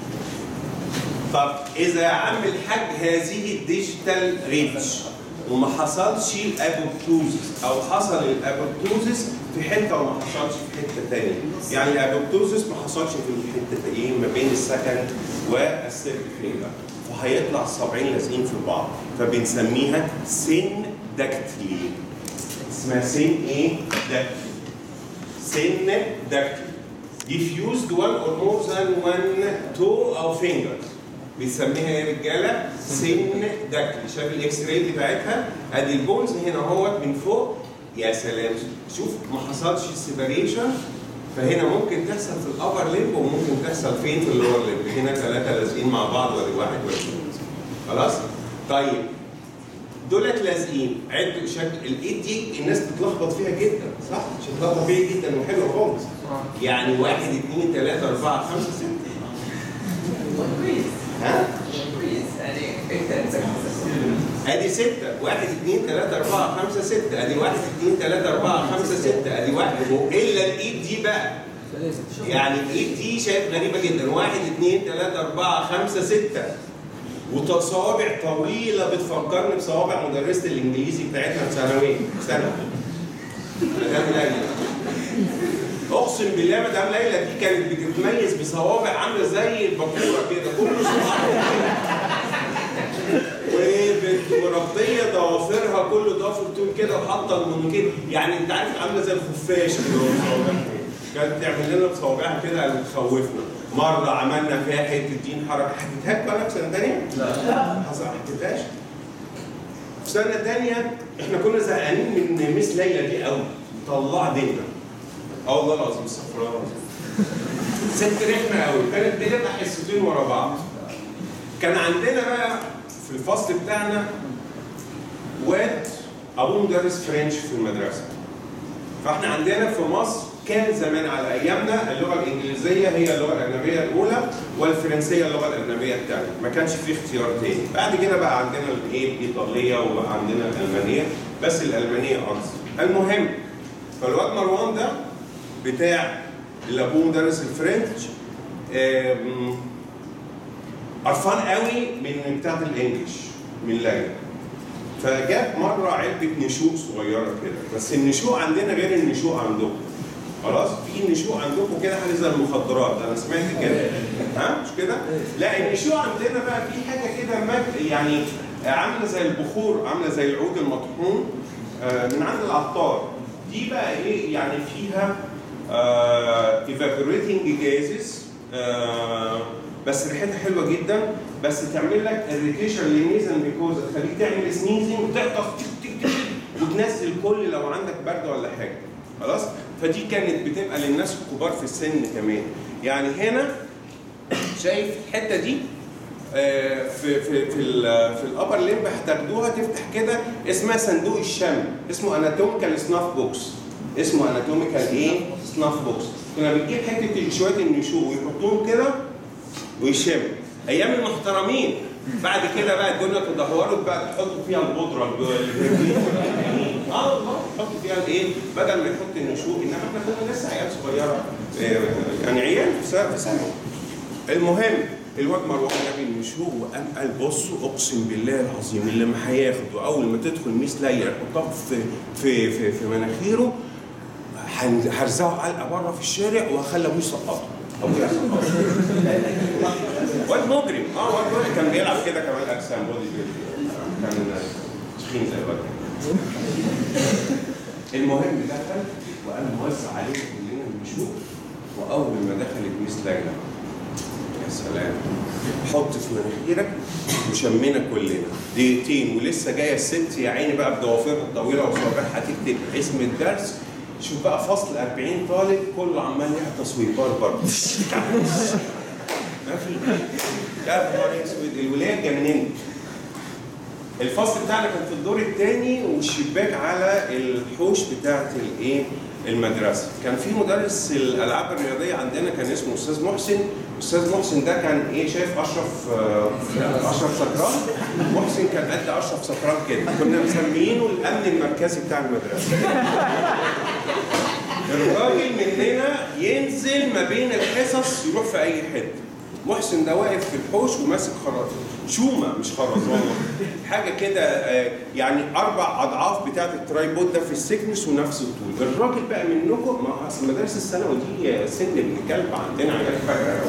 طب اذا يا عم الحاج هذه الديجيتال ريتش وما حصلش الابوبتوزس او حصل الابوبتوزس في حته وما حصلش في حته ثانيه يعني الابوبتوزس ما حصلش في الحته ايه ما بين السكند والثيرد فينجر فهيطلع الصابعين لازقين في بعض فبنسميها سن داكتلي اسمها سن ايه داكتلي سن داكتلي diffused one or more than one toe او fingers بنسميها يا رجاله سن داكتلي شايف الاكس راي بتاعتها ادي البونز هنا اهوت من فوق يا سلام شوف ما حصلش سيبريشن فهنا ممكن تحصل في الابر ليمب وممكن تحصل فين في اللور ليمب هنا ثلاثه لازقين مع بعض ولا واحد ولا اثنين خلاص طيب دولت لازقين عدوا شكل الايد دي الناس بتلخبط فيها جدا صح؟ شكلها طبيعي جدا وحلو خالص يعني واحد اثنين ثلاثة أربعة خمسة ستة كويس ها؟ كويس يعني انت امسك ادي ستة واحد اثنين ثلاثة أربعة خمسة ستة ادي واحد اثنين ثلاثة أربعة خمسة ستة ادي واحد إلا الإيد دي بقى يعني الايد دي شايف غريبة جدا واحد اثنين ثلاثة أربعة خمسة ستة وتصابع طويلة بتفكرني بصوابع مدرسة الإنجليزي بتاعتنا في ثانوية ثانوي مدام ليلى أقسم بالله مدام ليلى دي كانت بتتميز بصوابع عاملة زي الباكورة كده كل صباع ومربية ضوافرها كل ضافر طول كده وحاطة المونوكيت يعني أنت عارف عاملة زي الخفاش كده بصوابعها. كانت تعمل لنا بصوابعها كده اللي تخوفنا مرة عملنا فيها حتة دين حركة حكيتها لكم أنا في سنة تانية؟ لا حصل ما حكيتهاش في سنة تانية احنا كنا زهقانين من ميس ليلى دي قوي طلع دينا اه والله العظيم استغفر الله العظيم ست رخمة قوي كانت بتبقى حصتين ورا بعض كان عندنا بقى في الفصل بتاعنا واد ابوه مدرس فرنش في المدرسه فاحنا عندنا في مصر كان زمان على ايامنا اللغه الانجليزيه هي اللغه الاجنبيه الاولى والفرنسيه اللغه الاجنبيه الثانيه ما كانش في اختيار تاني بعد كده بقى عندنا الايه الايطاليه وبقى عندنا الالمانيه بس الالمانيه انصر المهم فالواد مروان ده بتاع اللي ابوه مدرس الفرنش آم، قرفان قوي من بتاعه الانجليش من ليلى فجاب مره علبه نشوء صغيره كده بس النشوء عندنا غير النشوء عندكم خلاص في نشوء عندكم كده حاجه زي المخدرات انا سمعت كده ها مش كده لا النشوء عندنا بقى في حاجه كده ماد- يعني عامله زي البخور عامله زي العود المطحون آه، من عند العطار دي بقى ايه يعني فيها ايفابوريتنج جازز بس ريحتها حلوه جدا بس تعمل لك اريتيشن للنيزن ميكوزا تخليك تعمل سنيزنج وتقطف تك تك تك وتنزل كل لو عندك برد ولا حاجه خلاص فدي كانت بتبقى للناس الكبار في السن كمان يعني هنا شايف الحته دي آه، في في في ال في الابر ليمب هتاخدوها تفتح كده اسمها صندوق الشم اسمه اناتوميكال سناف بوكس اسمه اناتوميكال ايه؟ سناف بوكس كنا بنجيب حته شويه النشوء ويحطوهم كده ويشم ايام المحترمين بعد كده بقى الدنيا تدهورت بقى تحطوا فيها البودره الب- اه والله تحطوا فيها الايه بدل ما يحط النشوء انما احنا كنا لسه عيال صغيره آه، يعني عيال في سنه في سنه المهم الواد مروان جاب النشوء وقام قال بصوا اقسم بالله العظيم اللي ما هياخد واول ما تدخل ميس ليلى يحطها في في في, في مناخيره هن- هرزعه علقه بره في الشارع وهخلي ابوه يسقطه ابوه يسقطه واد مجرم اه واد مجرم كان بيلعب كده كمان اجسام بودي بيلدينج. كان تخين زي الواد المهم دخل وقام موزع عليهم كلنا النشوء واول ما دخلت ميس ليلى يا سلام حط في مناخيرك وشمينا كلنا دقيقتين ولسه جايه الست يا عيني بقى بضوافرها الطويله وصوابعها تكتب اسم الدرس شوف بقى فصل 40 طالب كله عمال يحط تصويبات برضه ما في يا نهار اسود الولايه اتجننت الفصل بتاعنا كان في الدور الثاني والشباك على الحوش بتاعه الايه المدرسه كان في مدرس الالعاب الرياضيه عندنا كان اسمه استاذ محسن استاذ محسن ده كان ايه شايف اشرف آه، اشرف سكران محسن كان قد اشرف سكران كده كنا مسميينه الامن المركزي بتاع المدرسه الراجل مننا ينزل ما بين الحصص يروح في اي حته محسن ده واقف في الحوش وماسك خراطيم شومه مش خرزانه حاجه كده آه، يعني اربع اضعاف بتاعه الترايبود ده في السكنس ونفس الطول الراجل بقى منكم ما هو اصل مدارس الثانوي دي آه، سن ابن كلب عندنا عيال فجاه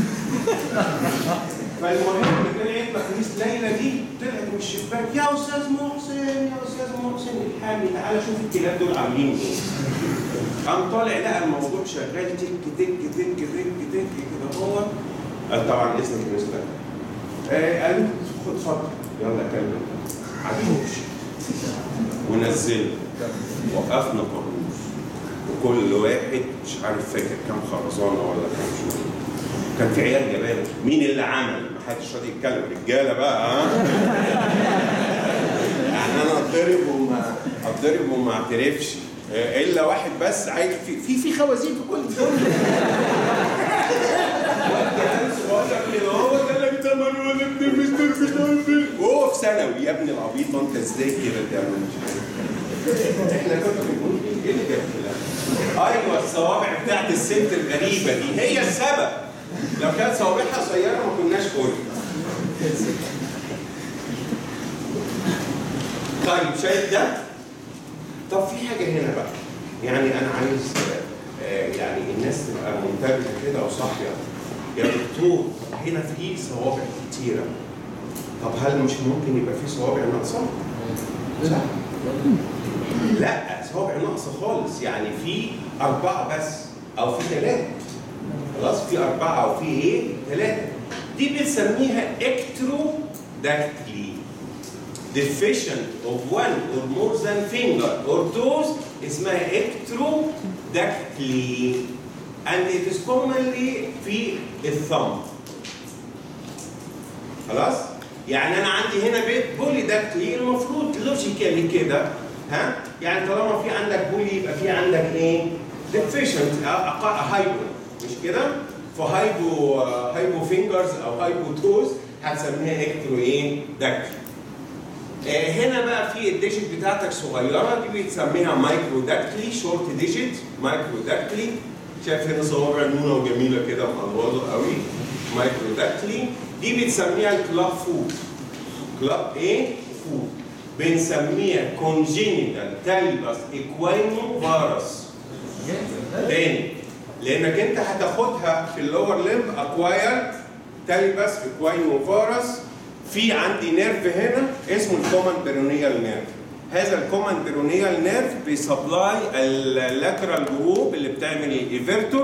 فالمهم كان يطلع ميس ليلى دي طلعت من الشباك يا استاذ محسن يا استاذ محسن الحامي تعالى شوف الكلاب دول عاملين ايه قام طالع لقى الموضوع شغال تك تك تك تك تك كده هو قال طبعا اسمك ميس ليلى آه، قال له خد اتفضل يلا كلم عجوش ونزل وقفنا طابور وكل واحد مش عارف فاكر كام خرزانه ولا كام شو كان في عيال جبانه مين اللي عمل؟ ما حدش راضي يتكلم رجاله بقى ها يعني انا اتضرب وما اتضرب وما اعترفش آه، الا واحد بس عايز في في في خوازيق في كل الدنيا هو ده اللي بتمر ولا ابن مستر بتعمل وهو في ثانوي يا ابن العبيط ما انت ازاي كده تعمل مش عارف. احنا كنا بنقول ايه اللي جاب كده؟ ايوه الصوابع بتاعت الست الغريبه دي هي السبب لو كانت صوابعها قصيره ما كناش قلنا طيب شايف ده؟ طب في حاجه هنا بقى يعني انا عايز آه، آه، يعني الناس تبقى منتبهه كده وصاحيه يا دكتور هنا في صوابع كتيره طب هل مش ممكن يبقى في صوابع ناقصه؟ لا لا صوابع ناقصه خالص يعني في اربعه بس او في ثلاثه خلاص في اربعه او في ايه؟ ثلاثه دي بنسميها اكترو داكتلي deficient of one or more than finger or toes اسمها ectrodactyly and it is commonly في الثumb خلاص يعني انا عندي هنا بيت بولي داكتلي المفروض لوجيكالي كده ها يعني طالما في عندك بولي يبقى في عندك ايه deficient هايبو مش كده فهايبو هايبو فينجرز او هايبو توز هتسميها اكترو ايه داكتلي آه، هنا بقى في الديجيت بتاعتك صغيره دي بتسميها مايكرو داكتلي شورت ديجيت مايكرو داكتلي شايف هنا صوابع نونه وجميله كده مقلوظه قوي مايكرو داكتلي دي بتسميها الكلاب فود كلاب ايه؟ فود بنسميها كونجينيتال تالبس ايكوينو فارس تاني لانك انت هتاخدها في اللور ليمب اكواير تالبس ايكوينو فارس في عندي نيرف هنا اسمه الكومن بيرونيال نيرف هذا الكومن بيرونيال نيرف بيسبلاي اللاترال جروب اللي بتعمل الايفرتور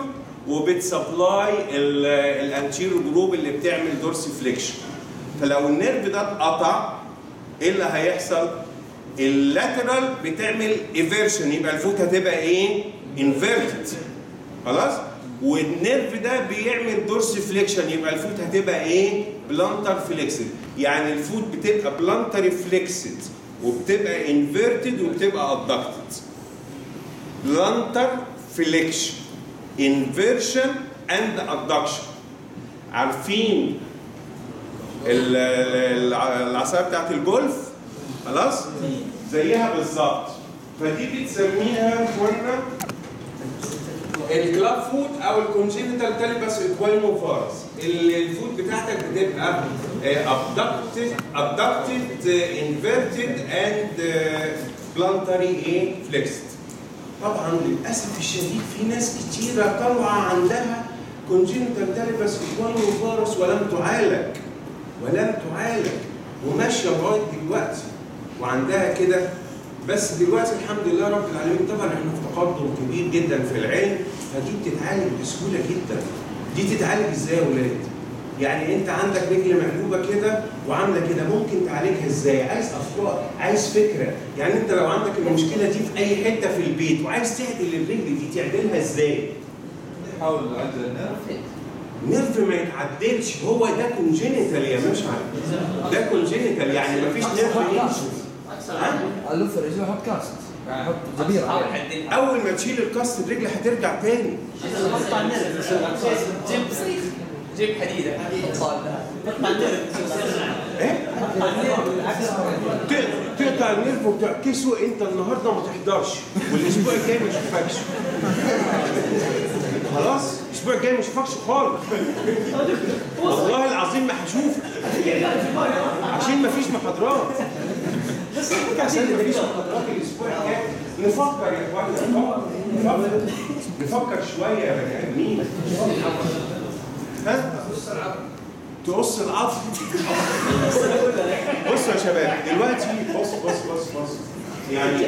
وبتسبلاي الانتيرو جروب اللي بتعمل دورسي فليكشن فلو النيرف ده اتقطع ايه اللي هيحصل؟ اللاترال بتعمل ايفيرشن يبقى الفوت هتبقى ايه؟ انفيرتد خلاص؟ والنيرف ده بيعمل دورسي فليكشن يبقى الفوت هتبقى ايه؟ بلانتر فليكسد يعني الفوت بتبقى بلانتر فليكسد وبتبقى انفيرتد وبتبقى ادكتد بلانتر فليكشن انفيرشن اند ادكشن عارفين ال- ال- العصايه بتاعت الجولف خلاص زيها بالظبط فدي بتسميها اخوانا الكلاب فود او الكونجينيتال تالبس اكوالمو فارس الفود بتاعتك بتبقى ابدكتد ابدكتد انفيرتد اند بلانتري ايه فليكسد طبعا للاسف الشديد في ناس كتيره طالعه عندها كونجينيتال تالبس اكوالمو فارس ولم تعالج ولم تعالج وماشيه لغايه دلوقتي وعندها كده بس دلوقتي الحمد لله رب العالمين طبعا احنا في تقدم كبير جدا في العلم فدي بتتعالج بسهوله جدا دي تتعالج ازاي يا ولاد؟ يعني انت عندك رجل مقلوبه كده وعامله كده ممكن تعالجها ازاي؟ عايز افكار عايز فكره يعني انت لو عندك المشكله دي في اي حته في البيت وعايز تعدل الرجل دي تعدلها ازاي؟ حاول نعدل النيرف نيرف ما يتعدلش هو ده كونجينيتال يا مشعل ده كونجينيتال يعني ما فيش نيرف يمشي ها؟ الف الرجل احط كاست احط زبير عليه اول ما تشيل الكاست الرجل هترجع تاني قطع النرف جيب جيب حديده حطها لها قطع النرف ايه قطع النرف بالعكس ت- تقطع النيرف وتعكسه انت النهارده ما تحضرش والاسبوع الجاي ما اشوفكش خلاص الاسبوع الجاي ما اشوفكش خالص والله العظيم ما هشوفك عشان ما فيش محاضرات عشان ما فيش محاضرات الاسبوع الجاي نفكر يا اخوانا نفكر نفكر شويه يا بني ادمين ها تقص العظم بصوا يا شباب دلوقتي بص بص بص بص يعني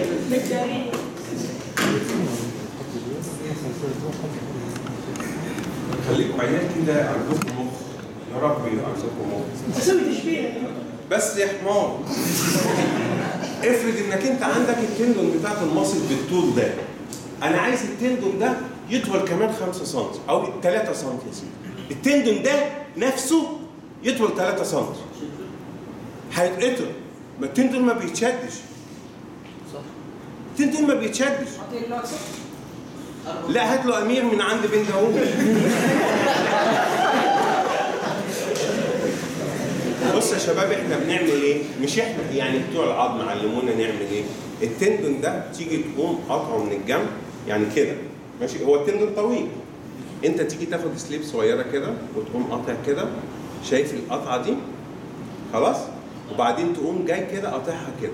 خليكم عيال كده عندكم مخ يا رب يبقى عندكم مخ تسوي تشبيه بس يا حمار افرض انك انت عندك التندون بتاعت المصل بالطول ده انا عايز التندون ده يطول كمان 5 سم او 3 سم يا سيدي التندون ده نفسه يطول 3 سم هيتقطع ما التندون ما بيتشدش التندون ما بيتشدش لا هات له امير من عند بن داوود بص يا شباب احنا بنعمل ايه؟ مش احنا يعني بتوع العظم علمونا نعمل ايه؟ التندون ده تيجي تقوم قاطعه من الجنب يعني كده ماشي هو التندون طويل انت تيجي تاخد سليب صغيره كده وتقوم قاطع كده شايف القطعه دي؟ خلاص؟ وبعدين تقوم جاي كده قاطعها كده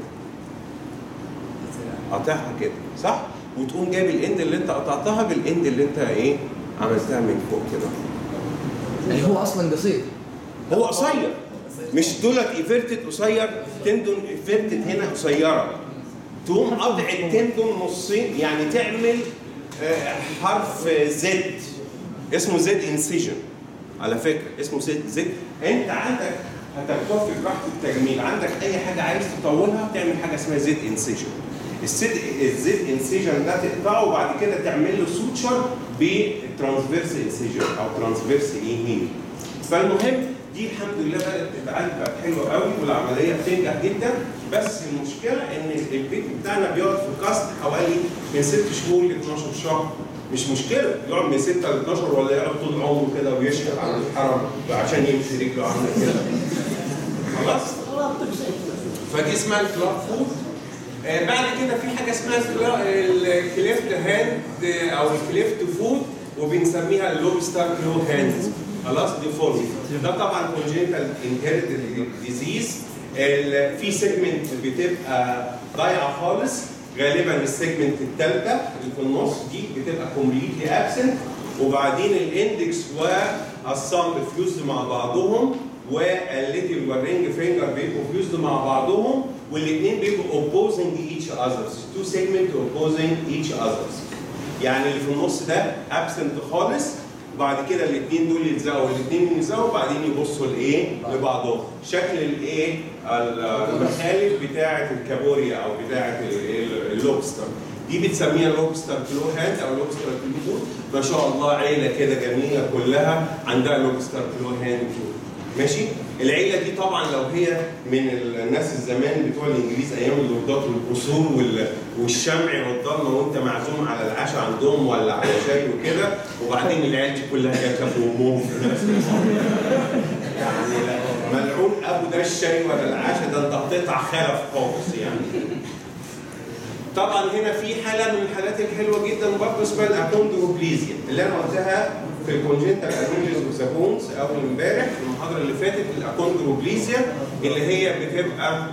قاطعها كده صح؟ وتقوم جايب الاند اللي انت قطعتها بالاند اللي انت ايه؟ عملتها من فوق كده اللي هو اصلا قصير هو قصير مش دولت ايفيرتد قصير تندون ايفيرتد هنا قصيره تقوم قطع التندون نصين يعني تعمل آه، حرف زد اسمه زد انسيجن على فكره اسمه زد زد انت عندك هتكتفي براحه التجميل عندك اي حاجه عايز تطولها تعمل حاجه اسمها زد انسيجن الزد الزد انسيجن ده تقطعه وبعد كده تعمل له سوتشر بالترانسفيرس انسيجن او ترانسفيرس ايه هيل فالمهم دي الحمد لله بدات تتعالج بقت حلوه قوي والعمليه بتنجح جدا بس المشكله ان البيت بتاعنا بيقعد في الكاست حوالي من 6 شهور ل 12 شهر مش مشكله يقعد من 6 ل 12 ولا يقعد طول عمره كده ويشهق على الحرم عشان يمشي رجله عامله كده خلاص فدي اسمها الكلاب فود آه بعد كده في حاجه اسمها الكلا- الكليفت هاند آه، او الكليفت فود وبنسميها اللوبستر كلو هاند خلاص دي فورم ده طبعا كونجنتال انهيرتد ديزيز في سيجمنت بتبقى ضايعه خالص غالبا السيجمنت الثالثه اللي في النص دي بتبقى كومبليتلي ابسنت وبعدين الاندكس والصامب فيوزد مع بعضهم والليتل والرينج فينجر بيبقوا فيوزد مع بعضهم والاثنين بيبقوا opposing each others two segment opposing each others يعني اللي في النص ده absent خالص وبعد كده الاثنين دول يلزقوا الاثنين يلزقوا وبعدين يبصوا لايه لبعضهم شكل الايه المخالف بتاعه الكابوريا او بتاعه ال- اللوبستر دي بتسميها لوبستر كلو هاند او لوبستر كلو فود ما شاء الله عيله كده جميله كلها عندها لوبستر كلو هاند فود ماشي العيله دي طبعا لو هي من الناس الزمان بتوع الانجليز ايام اللوردات والقصور وال- والشمع والضلمه وانت معزوم على العشاء عندهم ولا على شاي وكده وبعدين العيال دي كلها جت وامهم في نفس الوقت. يعني لا، ملعون ابو ده الشاي ولا العشاء ده انت بتقطع خلف خالص يعني طبعا هنا في حاله من الحالات الحلوه جدا برضه اسمها الاكوندروبليزيا اللي انا قلتها في الكونجنتال انوميليز اوف ذا بونز اول امبارح في المحاضره اللي فاتت الاكوندروبليزيا اللي هي بتبقى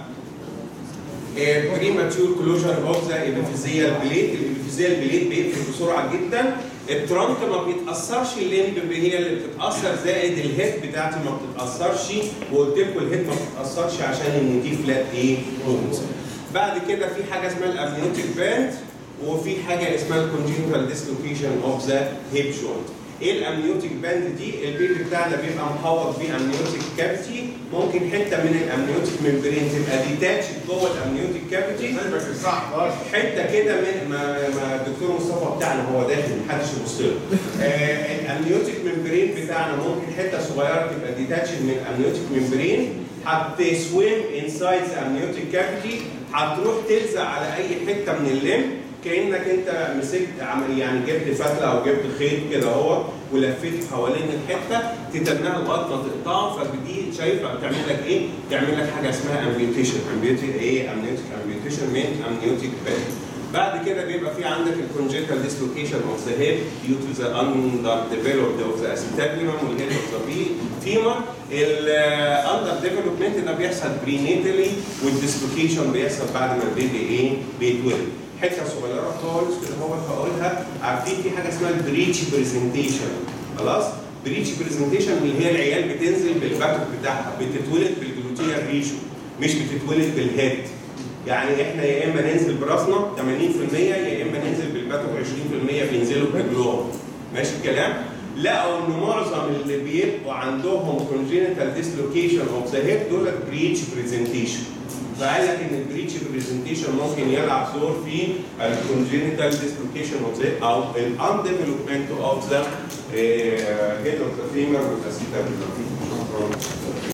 بريماتيور كلوجر اوف ذا ابيفيزيال بليت الابيفيزيال بليت بيقفل بسرعه جدا الترانك ما بيتاثرش الليمب هي اللي بتتاثر زائد الهيد بتاعتي ما بتتاثرش وقلت لكم الهيد ما بتتاثرش عشان ان دي فلات ايه بونز بعد كده في حاجه اسمها الامنيوتيك باند وفي حاجه اسمها الكونجنتال ديسلوكيشن اوف ذا هيب جوينت ايه الامنيوتيك باند دي البيبي بتاعنا بيبقى محوط بيه امنيوتيك كافيتي ممكن حته من الامنيوتيك ممبرين تبقى ديتاتش جوه الامنيوتيك كافيتي حته كده من ما, ما الدكتور مصطفى بتاعنا هو داخل محدش يبص له آه الامنيوتيك ممبرين بتاعنا ممكن حته صغيره تبقى ديتاتش من الامنيوتيك ممبرين هتسويم انسايد ذا امنيوتيك كافيتي هتروح تلزق على اي حته من الليم كانك انت مسكت عمل يعني جبت فتله او جبت خيط كده اهو ولفيته حوالين الحته تتنها لغايه ما تقطعه فدي شايفه بتعمل لك ايه؟ تعمل لك حاجه اسمها امبيوتيشن امبيوتيك ايه؟ امنيوتيك امبيوتيشن من امنيوتيك باك بعد كده بيبقى في عندك الكونجنتال ديسلوكيشن اوف ذا هيب ديو تو ذا اندر ديفلوبد اوف ذا اسيتابيولم والهيد اوف ذا فيمر الاندر ديفلوبمنت ده بيحصل برينيتالي والديسلوكيشن بيحصل بعد ما البيبي ايه بيتولد حته صغيره خالص كده هو هقولها عارفين في حاجه اسمها البريتش برزنتيشن خلاص بريتش برزنتيشن اللي هي العيال بتنزل بالباكت بتاعها بتتولد بالجلوتيال ريشو مش بتتولد بالهيد يعني احنا يا اما ننزل براسنا 80% يا اما ننزل بالباكت 20% بينزلوا برجلهم ماشي الكلام؟ لقوا ان معظم اللي بيبقوا عندهم congenital dislocation of the hip دول بريتش برزنتيشن فقال لك ان البريتش برزنتيشن ممكن يلعب دور في الكونجينيتال ديسلوكيشن اوف ذا او الانديفلوبمنت اوف ذا هيد اوف ذا فيمر والاسيتابيولم